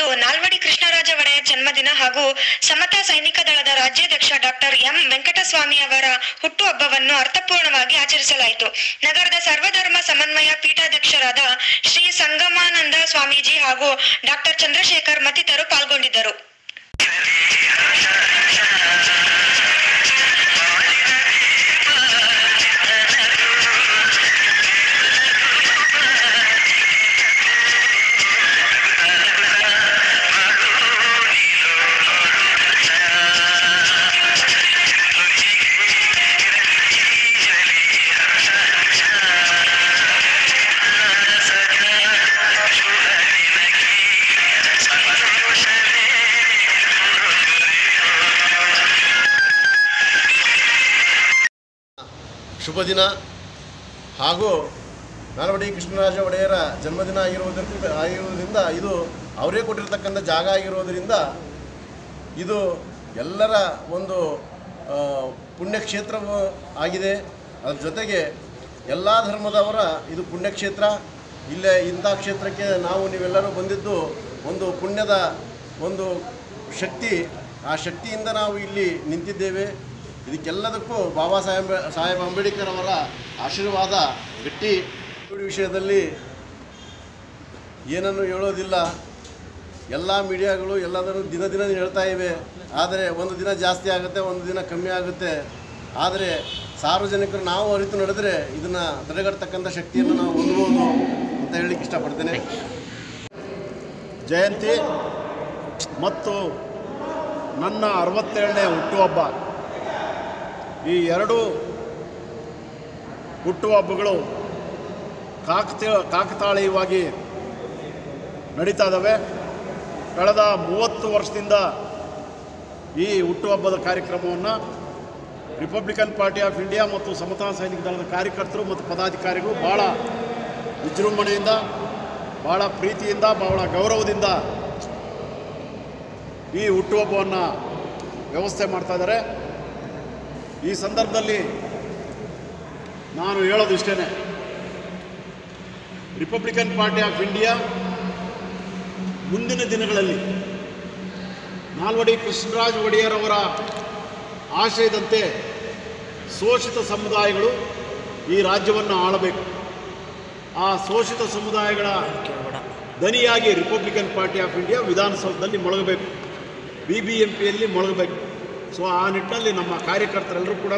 ನಾಲ್ವಡಿ ಕೃಷ್ಣರಾಜ ಒಡೆಯರ್ ಜನ್ಮದಿನ ಹಾಗೂ ಸಮತಾ ಸೈನಿಕ ದಳದ ರಾಜ್ಯಾಧ್ಯಕ್ಷ ಡಾಕ್ಟರ್ ಎಂ ವೆಂಕಟಸ್ವಾಮಿ ಅವರ ಹುಟ್ಟುಹಬ್ಬವನ್ನು ಅರ್ಥಪೂರ್ಣವಾಗಿ ಆಚರಿಸಲಾಯಿತು ನಗರದ ಸರ್ವಧರ್ಮ ಸಮನ್ವಯ ಪೀಠಾಧ್ಯಕ್ಷರಾದ ಶ್ರೀ ಸಂಗಮಾನಂದ ಸ್ವಾಮೀಜಿ ಹಾಗೂ ಡಾಕ್ಟರ್ ಚಂದ್ರಶೇಖರ್ ಮತ್ತಿತರರು ಪಾಲ್ಗೊಂಡಿದ್ದರು ಶುಭ ದಿನ ಹಾಗೂ ನಾಲ್ವಡಿ ಕೃಷ್ಣರಾಜ ಒಡೆಯರ ಜನ್ಮದಿನ ಆಗಿರುವುದರಿಂದ ಆಗಿರುವುದರಿಂದ ಇದು ಅವರೇ ಕೊಟ್ಟಿರ್ತಕ್ಕಂಥ ಜಾಗ ಆಗಿರೋದರಿಂದ ಇದು ಎಲ್ಲರ ಒಂದು ಆ, ಪುಣ್ಯಕ್ಷೇತ್ರವೂ ಆಗಿದೆ ಅದ್ರ ಜೊತೆಗೆ ಎಲ್ಲ ಧರ್ಮದವರ ಇದು ಪುಣ್ಯಕ್ಷೇತ್ರ ಇಲ್ಲೇ ಇಂಥ ಕ್ಷೇತ್ರಕ್ಕೆ ನಾವು ನೀವೆಲ್ಲರೂ ಬಂದಿದ್ದು ಒಂದು ಪುಣ್ಯದ ಒಂದು ಶಕ್ತಿ ಆ ಶಕ್ತಿಯಿಂದ ನಾವು ಇಲ್ಲಿ ನಿಂತಿದ್ದೇವೆ ಇದಕ್ಕೆಲ್ಲದಕ್ಕೂ ಬಾಬಾ ಸಾಹೇಬ್ ಸಾಹೇಬ್ ಅಂಬೇಡ್ಕರ್ ಅವರ ಆಶೀರ್ವಾದ ಗಟ್ಟಿ ಈ ವಿಷಯದಲ್ಲಿ ಏನನ್ನು ಹೇಳೋದಿಲ್ಲ ಎಲ್ಲ ಮೀಡಿಯಾಗಳು ಎಲ್ಲದನ್ನು ದಿನ ದಿನ ಹೇಳ್ತಾ ಇವೆ ಆದರೆ ಒಂದು ದಿನ ಜಾಸ್ತಿ ಆಗುತ್ತೆ ಒಂದು ದಿನ ಕಮ್ಮಿ ಆಗುತ್ತೆ ಆದರೆ ಸಾರ್ವಜನಿಕರು ನಾವು ಅರಿತು ನಡೆದರೆ ಇದನ್ನು ತಡೆಗಟ್ಟತಕ್ಕಂಥ ಶಕ್ತಿಯನ್ನು ನಾವು ಹೊಂದ್ಬೋದು ಅಂತ ಹೇಳಲಿಕ್ಕೆ ಇಷ್ಟಪಡ್ತೇನೆ ಜಯಂತಿ ಮತ್ತು ನನ್ನ ಅರವತ್ತೇಳನೇ ಹುಟ್ಟುಹಬ್ಬ ಈ ಎರಡು ಹುಟ್ಟುಹಬ್ಬಗಳು ಕಾಕತ ಕಾಕತಾಳೀಯವಾಗಿ ನಡೀತಾ ಇದ್ದಾವೆ ಕಳೆದ ಮೂವತ್ತು ವರ್ಷದಿಂದ ಈ ಹುಟ್ಟುಹಬ್ಬದ ಕಾರ್ಯಕ್ರಮವನ್ನು ರಿಪಬ್ಲಿಕನ್ ಪಾರ್ಟಿ ಆಫ್ ಇಂಡಿಯಾ ಮತ್ತು ಸಮತಾ ಸೈನಿಕ ದಳದ ಕಾರ್ಯಕರ್ತರು ಮತ್ತು ಪದಾಧಿಕಾರಿಗಳು ಭಾಳ ವಿಜೃಂಭಣೆಯಿಂದ ಭಾಳ ಪ್ರೀತಿಯಿಂದ ಭಾಳ ಗೌರವದಿಂದ ಈ ಹುಟ್ಟುಹಬ್ಬವನ್ನು ವ್ಯವಸ್ಥೆ ಮಾಡ್ತಾ ಇದ್ದಾರೆ ಈ ಸಂದರ್ಭದಲ್ಲಿ ನಾನು ಹೇಳೋದು ಇಷ್ಟೇ ರಿಪಬ್ಲಿಕನ್ ಪಾರ್ಟಿ ಆಫ್ ಇಂಡಿಯಾ ಮುಂದಿನ ದಿನಗಳಲ್ಲಿ ನಾಲ್ವಡಿ ಕೃಷ್ಣರಾಜ ಒಡೆಯರ್ ಅವರ ಆಶಯದಂತೆ ಶೋಷಿತ ಸಮುದಾಯಗಳು ಈ ರಾಜ್ಯವನ್ನು ಆಳಬೇಕು ಆ ಶೋಷಿತ ಸಮುದಾಯಗಳ ದನಿಯಾಗಿ ರಿಪಬ್ಲಿಕನ್ ಪಾರ್ಟಿ ಆಫ್ ಇಂಡಿಯಾ ವಿಧಾನಸೌಧದಲ್ಲಿ ಮೊಳಗಬೇಕು ಬಿ ಬಿ ಎಂ ಪಿಯಲ್ಲಿ ಮೊಳಗಬೇಕು ಸೊ ಆ ನಿಟ್ಟಿನಲ್ಲಿ ನಮ್ಮ ಕಾರ್ಯಕರ್ತರೆಲ್ಲರೂ ಕೂಡ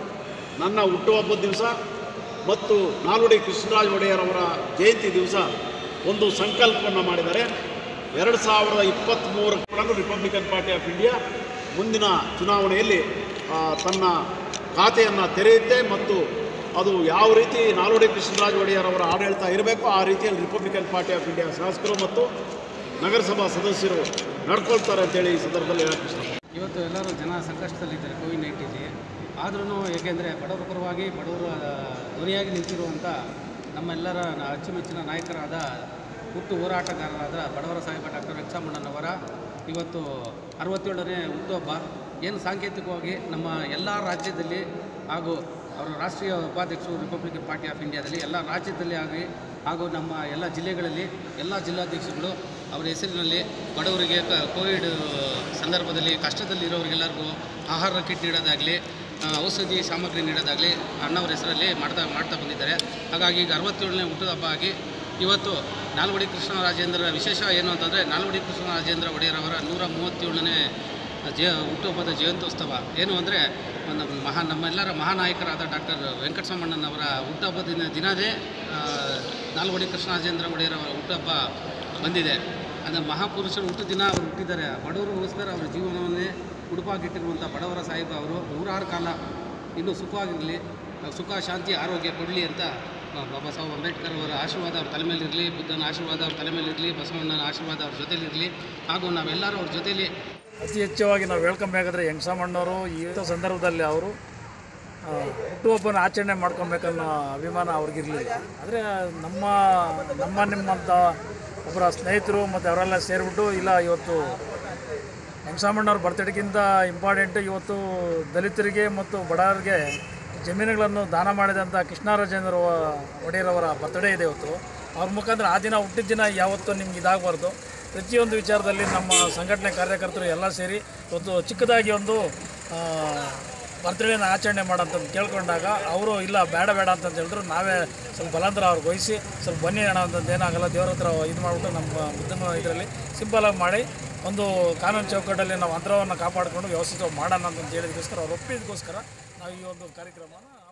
ನನ್ನ ಹುಟ್ಟುಹಬ್ಬದ ದಿವಸ ಮತ್ತು ನಾಲ್ವಡಿ ಕೃಷ್ಣರಾಜ ಒಡೆಯರ್ ಅವರ ಜಯಂತಿ ದಿವಸ ಒಂದು ಸಂಕಲ್ಪವನ್ನು ಮಾಡಿದ್ದಾರೆ ಎರಡು ಸಾವಿರದ ಇಪ್ಪತ್ತ್ಮೂರು ಕೂಡ ರಿಪಬ್ಲಿಕನ್ ಪಾರ್ಟಿ ಆಫ್ ಇಂಡಿಯಾ ಮುಂದಿನ ಚುನಾವಣೆಯಲ್ಲಿ ಆ, ತನ್ನ ಖಾತೆಯನ್ನು ತೆರೆಯುತ್ತೆ ಮತ್ತು ಅದು ಯಾವ ರೀತಿ ನಾಲ್ವಡಿ ಕೃಷ್ಣರಾಜ ಒಡೆಯರ್ ಅವರ ಆಡಳಿತ ಇರಬೇಕು ಆ ರೀತಿಯಲ್ಲಿ ರಿಪಬ್ಲಿಕನ್ ಪಾರ್ಟಿ ಆಫ್ ಇಂಡಿಯಾ ಶಾಸಕರು ಮತ್ತು ನಗರಸಭಾ ಸದಸ್ಯರು ನಡ್ಕೊಳ್ತಾರೆ ಅಂತೇಳಿ ಈ ಸಂದರ್ಭದಲ್ಲಿ ಹೇಳಕ್ಕೆ ಇಷ್ಟಪಡ್ತೀನಿ ಇವತ್ತು ಎಲ್ಲರೂ ಜನ ಸಂಕಷ್ಟದಲ್ಲಿದ್ದಾರೆ ಕೋವಿಡ್ ನೈನ್ಟೀನ್ಗೆ ಆದ್ರೂ ಏಕೆಂದರೆ ಬಡವರ ಪರವಾಗಿ ಬಡವರ ಧ್ವನಿಯಾಗಿ ನಿಂತಿರುವಂಥ ನಮ್ಮೆಲ್ಲರ ನ- ಅಚ್ಚುಮೆಚ್ಚಿನ ನಾಯಕರಾದ ಹುಟ್ಟು ಹೋರಾಟಗಾರರಾದ ಬಡವರ ಸಾಹೇಬ ಡಾಕ್ಟರ್ ವೆಂಕಟರಮಣ್ಣನವರ ಇವತ್ತು ಅರವತ್ತೇಳನೇ ಹುಟ್ಟುಹಬ್ಬ ಏನು ಸಾಂಕೇತಿಕವಾಗಿ ನಮ್ಮ ಎಲ್ಲ ರಾಜ್ಯದಲ್ಲಿ ಹಾಗೂ ಅವರ ರಾಷ್ಟ್ರೀಯ ಉಪಾಧ್ಯಕ್ಷರು ರಿಪಬ್ಲಿಕನ್ ಪಾರ್ಟಿ ಆಫ್ ಇಂಡಿಯಾದಲ್ಲಿ ಎಲ್ಲ ರಾಜ್ಯದಲ್ಲಿ ಆಗಿ ಹಾಗೂ ನಮ್ಮ ಎಲ್ಲ ಜಿಲ್ಲೆಗಳಲ್ಲಿ ಎಲ್ಲ ಜಿಲ್ಲಾಧ್ಯಕ್ಷರುಗಳು ಅವರ ಹೆಸರಿನಲ್ಲಿ ಬಡವರಿಗೆ ಕ- ಕೋವಿಡ್ ಸಂದರ್ಭದಲ್ಲಿ ಕಷ್ಟದಲ್ಲಿರೋರಿಗೆಲ್ಲರಿಗೂ ಆಹಾರ ಕಿಟ್ ನೀಡೋದಾಗಲಿ ಆ, ಔಷಧಿ ಸಾಮಗ್ರಿ ನೀಡೋದಾಗಲಿ ಅಣ್ಣವ್ರ ಹೆಸರಲ್ಲಿ ಮಾಡ್ತಾ ಮಾಡ್ತಾ ಬಂದಿದ್ದಾರೆ ಹಾಗಾಗಿ ಈಗ ಅರವತ್ತೇಳನೇ ಹುಟ್ಟುಹಬ್ಬ ಆಗಿ ಇವತ್ತು ನಾಲ್ವಡಿ ಕೃಷ್ಣರಾಜೇಂದ್ರ ವಿಶೇಷ ಏನು ಅಂತಂದರೆ ನಾಲ್ವಡಿ ಕೃಷ್ಣರಾಜೇಂದ್ರ ಒಡೆಯರವರ ನೂರ ಮೂವತ್ತೇಳನೇ ಜಯ ಹುಟ್ಟುಹಬ್ಬದ ಜಯಂತ್ಯೋತ್ಸವ ಏನು ಅಂದರೆ ನಮ್ಮ ಮಹಾ ನಮ್ಮೆಲ್ಲರ ಮಹಾನಾಯಕರಾದ ಡಾಕ್ಟರ್ ವೆಂಕಟಸ್ವಾಮಣ್ಣನವರ ಹುಟ್ಟುಹಬ್ಬದ ದಿನವೇ ಆ, ನಾಲ್ವಡಿ ಕೃಷ್ಣರಾಜೇಂದ್ರ ಒಡೆಯರವರ ಹುಟ್ಟುಹಬ್ಬ ಬಂದಿದೆ ಅಂದರೆ ಮಹಾಪುರುಷರು ಹುಟ್ಟು ದಿನ ಅವರು ಹುಟ್ಟಿದ್ದಾರೆ ಬಡವರಿಗೋಸ್ಕರ ಅವರ ಜೀವನವನ್ನೇ ಉಡುಪಾಗಿಟ್ಟಿರುವಂಥ ಬಡವರ ಸಾಹೇಬ ಅವರು ನೂರಾರು ಕಾಲ ಇನ್ನೂ ಸುಖವಾಗಿರಲಿ ಸುಖ ಶಾಂತಿ ಆರೋಗ್ಯ ಕೊಡಲಿ ಅಂತ ಬ- ಬಾಬಾ ಸಾಹೇಬ್ ಅಂಬೇಡ್ಕರ್ ಅವರ ಆಶೀರ್ವಾದ ಅವ್ರ ತಲೆ ಮೇಲಿರಲಿ ಬುದ್ಧನ ಆಶೀರ್ವಾದ ಅವ್ರ ತಲೆ ಮೇಲಿರಲಿ ಬಸವಣ್ಣನ ಆಶೀರ್ವಾದ ಅವ್ರ ಜೊತೆಲಿರಲಿ ಹಾಗೂ ನಾವೆಲ್ಲರೂ ಅವ್ರ ಜೊತೆಲಿ ಅತಿ ಹೆಚ್ಚವಾಗಿ ನಾವು ಹೇಳ್ಕೊಬೇಕಾದ್ರೆ ಹೆಂಗಸಮ್ಮಣ್ಣವರು ಈ ಸಂದರ್ಭದಲ್ಲಿ ಅವರು ಆ, ಹುಟ್ಟುಹಬ್ಬನ ಆಚರಣೆ ಮಾಡ್ಕೊಬೇಕನ್ನೋ ಅಭಿಮಾನ ಅವ್ರಿಗಿರಲಿಲ್ಲ ಆದರೆ ನಮ್ಮ ನಮ್ಮ ನಿಮ್ಮಂಥ ಒಬ್ಬರ ಸ್ನೇಹಿತರು ಮತ್ತು ಅವರೆಲ್ಲ ಸೇರಿಬಿಟ್ಟು ಇಲ್ಲ ಇವತ್ತು ಹೆಂಗಸಮ್ಮಣ್ಣವ್ರ ಬರ್ತಡೇಗಿಂತ ಇಂಪಾರ್ಟೆಂಟ್ ಇವತ್ತು ದಲಿತರಿಗೆ ಮತ್ತು ಬಡವರಿಗೆ ಜಮೀನುಗಳನ್ನು ದಾನ ಮಾಡಿದಂಥ ಕೃಷ್ಣರಾಜೇಂದ್ರ ಒಡೆಯರವರ ಬರ್ತಡೇ ಇದೆ ಇವತ್ತು ಅವ್ರ ಮುಖಾಂತರ ಆ ದಿನ ಹುಟ್ಟಿದ ದಿನ ಯಾವತ್ತೂ ನಿಮ್ಗೆ ಇದಾಗಬಾರ್ದು ಪ್ರತಿಯೊಂದು ವಿಚಾರದಲ್ಲಿ ನಮ್ಮ ಸಂಘಟನೆ ಕಾರ್ಯಕರ್ತರು ಎಲ್ಲ ಸೇರಿ ಒಂದು ಚಿಕ್ಕದಾಗಿ ಒಂದು ಬರ್ತ್ಡೇನ ಆಚರಣೆ ಮಾಡೋಂಥದ್ದು ಕೇಳ್ಕೊಂಡಾಗ ಅವರು ಇಲ್ಲ ಬೇಡ ಬೇಡ ಅಂತಂದು ಹೇಳಿದ್ರು ನಾವೇ ಸ್ವಲ್ಪ ಬಲಾಂತರ ಅವ್ರಿಗೆ ವಹಿಸಿ ಸ್ವಲ್ಪ ಬನ್ನಿ ಅಣ್ಣ ಅಂತಂದು ಏನಾಗಲ್ಲ ದೇವ್ರ ಹತ್ರ ಇದು ಮಾಡಿಬಿಟ್ಟು ನಮ್ಮ ಬುದ್ಧನ ಇದರಲ್ಲಿ ಸಿಂಪಲಾಗಿ ಮಾಡಿ ಒಂದು ಕಾನೂನು ಚೌಕಟ್ಟಲ್ಲಿ ನಾವು ಅಂತರವನ್ನು ಕಾಪಾಡಿಕೊಂಡು ವ್ಯವಸ್ಥಿತವಾಗಿ ಮಾಡೋಣ ಅಂತಂದು ಹೇಳಿದಕ್ಕೋಸ್ಕರ ಅವ್ರು ಒಪ್ಪಿದಕ್ಕೋಸ್ಕರ ನಾವು ಈ ಒಂದು ಕಾರ್ಯಕ್ರಮನ